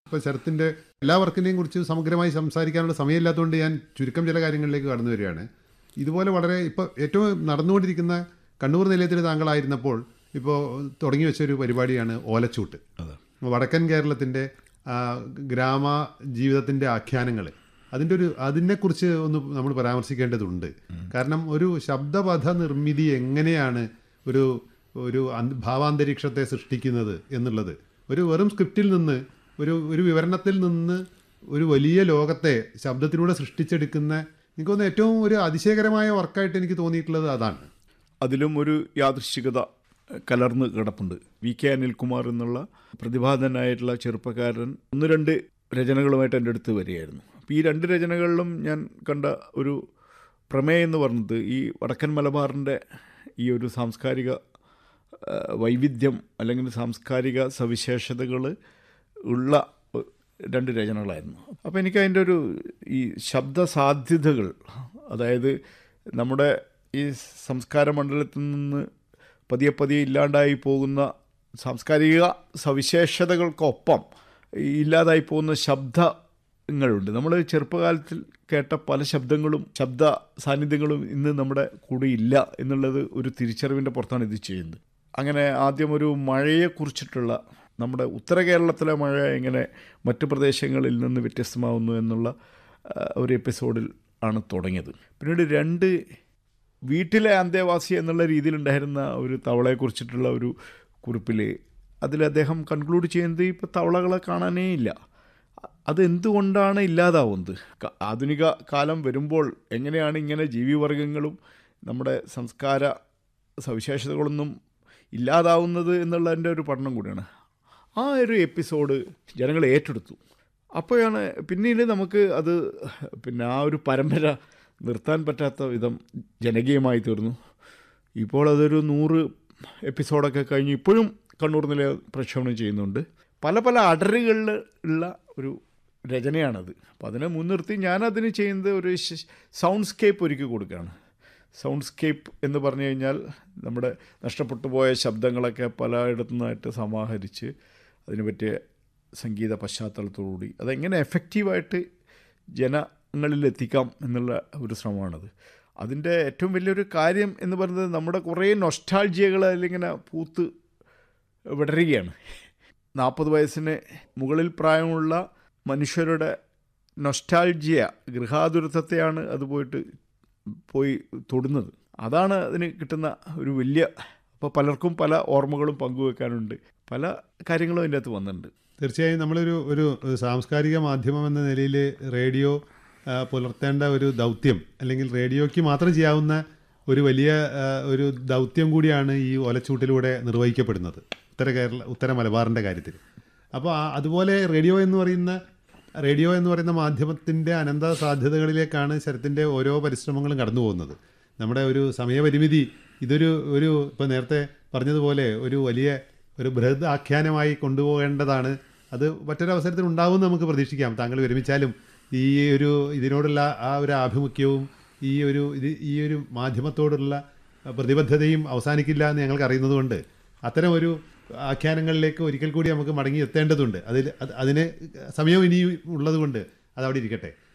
ഇപ്പോൾ ശരത്തിൻ്റെ എല്ലാ വർക്കിനെയും കുറിച്ച് സമഗ്രമായി സംസാരിക്കാനുള്ള സമയമില്ലാത്തതുകൊണ്ട് ഞാൻ ചുരുക്കം ചില കാര്യങ്ങളിലേക്ക് കടന്നു വരികയാണ് ഇതുപോലെ വളരെ ഇപ്പോൾ ഏറ്റവും നടന്നുകൊണ്ടിരിക്കുന്ന കണ്ണൂർ നിലയത്തിൽ താങ്കളായിരുന്നപ്പോൾ ഇപ്പോൾ തുടങ്ങി വെച്ച ഒരു പരിപാടിയാണ് ഓലച്ചൂട്ട് വടക്കൻ കേരളത്തിൻ്റെ ആ, ഗ്രാമ ജീവിതത്തിൻ്റെ ആഖ്യാനങ്ങൾ അതിൻ്റെ ഒരു അതിനെക്കുറിച്ച് ഒന്ന് നമ്മൾ പരാമർശിക്കേണ്ടതുണ്ട് കാരണം ഒരു ശബ്ദപഥ നിർമ്മിതി എങ്ങനെയാണ് ഒരു ഒരു അന്ത- ഭാവാന്തരീക്ഷത്തെ സൃഷ്ടിക്കുന്നത് എന്നുള്ളത് ഒരു വെറും സ്ക്രിപ്റ്റിൽ നിന്ന് ഒരു ഒരു വിവരണത്തിൽ നിന്ന് ഒരു വലിയ ലോകത്തെ ശബ്ദത്തിലൂടെ സൃഷ്ടിച്ചെടുക്കുന്ന എനിക്ക് തോന്നുന്നു ഏറ്റവും ഒരു അതിശയകരമായ വർക്കായിട്ട് എനിക്ക് തോന്നിയിട്ടുള്ളത് അതാണ് അതിലും ഒരു യാദൃശ്ചികത കലർന്ന് കിടപ്പുണ്ട് വി കെ അനിൽകുമാർ എന്നുള്ള പ്രതിഭാതനായിട്ടുള്ള ചെറുപ്പക്കാരൻ ഒന്ന് രണ്ട് രചനകളുമായിട്ട് എൻ്റെ അടുത്ത് വരികയായിരുന്നു അപ്പോൾ ഈ രണ്ട് രചനകളിലും ഞാൻ കണ്ട ഒരു പ്രമേയം എന്ന് പറഞ്ഞത് ഈ വടക്കൻ മലബാറിൻ്റെ ഈ ഒരു സാംസ്കാരിക ആ, വൈവിധ്യം അല്ലെങ്കിൽ സാംസ്കാരിക സവിശേഷതകൾ ഉള്ള ഒ- രണ്ട് രചനകളായിരുന്നു അപ്പോൾ എനിക്ക് അതിൻ്റെ ഒരു ഈ ശബ്ദ സാധ്യതകൾ അതായത് നമ്മുടെ ഈ സംസ്കാര മണ്ഡലത്തിൽ നിന്ന് പതിയെ പതിയെ ഇല്ലാണ്ടായി പോകുന്ന സാംസ്കാരിക സവിശേഷതകൾക്കൊപ്പം ഈ ഇല്ലാതായി പോകുന്ന ശബ്ദങ്ങളുണ്ട് നമ്മൾ ചെറുപ്പകാലത്തിൽ കേട്ട പല ശബ്ദങ്ങളും ശബ്ദ സാന്നിധ്യങ്ങളും ഇന്ന് നമ്മുടെ കൂടെ ഇല്ല എന്നുള്ളത് ഒരു തിരിച്ചറിവിൻ്റെ പുറത്താണ് ഇത് ചെയ്യുന്നത് അങ്ങനെ ആദ്യം ഒരു മഴയെക്കുറിച്ചിട്ടുള്ള നമ്മുടെ ഉത്തര കേരളത്തിലെ മഴ എങ്ങനെ മറ്റു പ്രദേശങ്ങളിൽ നിന്ന് വ്യത്യസ്തമാവുന്നു എന്നുള്ള ആ, ഒരു എപ്പിസോഡിൽ ആണ് തുടങ്ങിയത് പിന്നീട് രണ്ട് വീട്ടിലെ അന്തേവാസി എന്നുള്ള രീതിയിലുണ്ടായിരുന്ന ഒരു തവളയെക്കുറിച്ചിട്ടുള്ള ഒരു കുറിപ്പിൽ അതിൽ അദ്ദേഹം കൺക്ലൂഡ് ചെയ്യുന്നത് ഇപ്പോൾ തവളകളെ കാണാനേ ഇല്ല അതെന്തുകൊണ്ടാണ് ഇല്ലാതാവുന്നത് ക- ആധുനിക കാലം വരുമ്പോൾ എങ്ങനെയാണ് ഇങ്ങനെ ജീവിവർഗങ്ങളും നമ്മുടെ സംസ്കാര സവിശേഷതകളൊന്നും ഇല്ലാതാവുന്നത് എന്നുള്ളതിൻ്റെ ഒരു പഠനം കൂടിയാണ് ആ ഒരു എപ്പിസോഡ് ജനങ്ങൾ ഏറ്റെടുത്തു അപ്പോഴാണ് പിന്നീട് നമുക്ക് അത് പിന്നെ ആ ഒരു പരമ്പര നിർത്താൻ പറ്റാത്ത വിധം ജനകീയമായി തീർന്നു ഇപ്പോൾ അതൊരു നൂറ് എപ്പിസോഡൊക്കെ കഴിഞ്ഞ് ഇപ്പോഴും കണ്ണൂർ നില പ്രക്ഷേപണം ചെയ്യുന്നുണ്ട് പല പല അടരുകളിൽ ഉള്ള ഒരു രചനയാണത് അപ്പം അതിനെ മുൻനിർത്തി ഞാനതിന് ചെയ്യുന്നത് ഒരു സൗണ്ട് സ്കേപ്പ് ഒരുക്കി കൊടുക്കുകയാണ് സൗണ്ട് സ്കേപ്പ് എന്ന് പറഞ്ഞു കഴിഞ്ഞാൽ നമ്മുടെ നഷ്ടപ്പെട്ടു പോയ ശബ്ദങ്ങളൊക്കെ പലയിടത്തു നിന്നായിട്ട് സമാഹരിച്ച് അതിന് പറ്റിയ സംഗീത പശ്ചാത്തലത്തോടുകൂടി അതെങ്ങനെ എഫക്റ്റീവായിട്ട് ജനങ്ങളിൽ എത്തിക്കാം എന്നുള്ള ഒരു ശ്രമമാണത് അതിൻ്റെ ഏറ്റവും വലിയൊരു കാര്യം എന്ന് പറയുന്നത് നമ്മുടെ കുറേ നൊസ്റ്റാൾജിയകൾ അതിലിങ്ങനെ പൂത്ത് വിടരുകയാണ് നാൽപ്പത് വയസ്സിന് മുകളിൽ പ്രായമുള്ള മനുഷ്യരുടെ നൊസ്റ്റാൾജിയ ഗൃഹാതുരത്വത്തെയാണ് അത് പോയിട്ട് പോയി തൊടുന്നത് അതാണ് അതിന് കിട്ടുന്ന ഒരു വലിയ അപ്പോൾ പലർക്കും പല ഓർമ്മകളും പങ്കുവെക്കാനുണ്ട് പല കാര്യങ്ങളും അതിൻ്റെ അകത്ത് വന്നിട്ടുണ്ട് തീർച്ചയായും നമ്മളൊരു ഒരു സാംസ്കാരിക മാധ്യമം എന്ന നിലയിൽ റേഡിയോ ആ, പുലർത്തേണ്ട ഒരു ദൗത്യം അല്ലെങ്കിൽ റേഡിയോയ്ക്ക് മാത്രം ചെയ്യാവുന്ന ഒരു വലിയ ആ, ഒരു ദൗത്യം കൂടിയാണ് ഈ ഒലച്ചൂട്ടിലൂടെ നിർവഹിക്കപ്പെടുന്നത് ഉത്തര കേരള ഉത്തര മലബാറിൻ്റെ കാര്യത്തിൽ അപ്പോൾ ആ- അതുപോലെ റേഡിയോ എന്ന് പറയുന്ന റേഡിയോ എന്ന് പറയുന്ന മാധ്യമത്തിൻ്റെ അനന്ത സാധ്യതകളിലേക്കാണ് ശരത്തിൻ്റെ ഓരോ പരിശ്രമങ്ങളും കടന്നു പോകുന്നത് നമ്മുടെ ഒരു സമയപരിമിതി ഇതൊരു ഒരു ഇപ്പോൾ നേരത്തെ പറഞ്ഞതുപോലെ ഒരു വലിയ ഒരു ബൃഹത് ആഖ്യാനമായി കൊണ്ടുപോകേണ്ടതാണ് അത് മറ്റൊരവസരത്തിൽ ഉണ്ടാവുമെന്ന് നമുക്ക് പ്രതീക്ഷിക്കാം താങ്കൾ വിരമിച്ചാലും ഈ ഒരു ഇതിനോടുള്ള ആ ഒരു ആഭിമുഖ്യവും ഈ ഒരു ഇത് ഈ ഒരു മാധ്യമത്തോടുള്ള പ്രതിബദ്ധതയും അവസാനിക്കില്ല എന്ന് ഞങ്ങൾക്ക് അറിയുന്നതുകൊണ്ട് അത്തരം ഒരു ആഖ്യാനങ്ങളിലേക്ക് ഒരിക്കൽ കൂടി നമുക്ക് മടങ്ങി എത്തേണ്ടതുണ്ട് അതിൽ അത് അതിന് സമയം ഇനിയും ഉള്ളതുകൊണ്ട് അതവിടെ ഇരിക്കട്ടെ